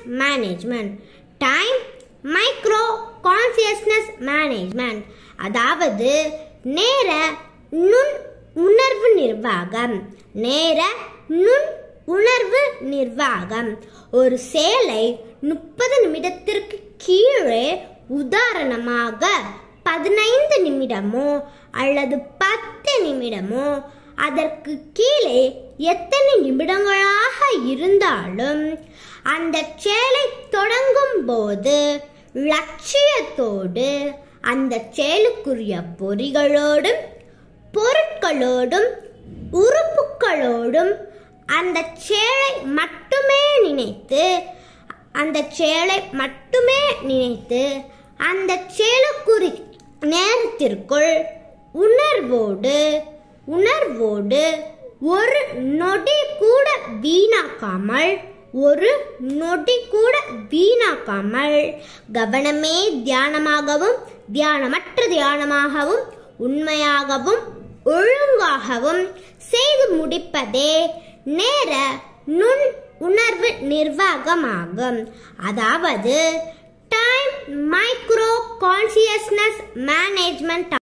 management time micro consciousness management அதாவது நேர நுண் உணர்வு நிர்வாகம் நேர நுண் உணர்வு நிர்வாகம் ஒரு செயலை முப்பது நிமிடத்திற்கு கீழே உதாரணமாக பதினைந்து நிமிடமோ அல்லது பத்து நிமிடமோ அதற்கு கீழே எத்தனை நிமிடங்களாக இருந்தாலும் அந்த செயலை தொடங்கும் போது லட்சியத்தோடு அந்த செயலுக்குரிய பொறிகளோடும் பொருட்களோடும் உறுப்புகளோடும் அந்த செயலை மட்டுமே நினைத்து அந்த செயலை மட்டுமே நினைத்து அந்த செயலுக்குறி நேரத்திற்குள் உணர்வோடு உணர்வோடு ஒரு நொடி கூட வீணாக்காமல் ஒரு நொடி கூட வீணாக்காமல் கவனமே தியானமாகவும் தியானமற்ற தியானமாகவும் உண்மையாகவும் ஒழுங்காகவும் செய்து முடிப்பதே நேர நுண் உணர்வு நிர்வாகமாகும் அதாவது டைம் மைக்ரோ கான்சியஸ்னஸ் மேனேஜ்மெண்ட்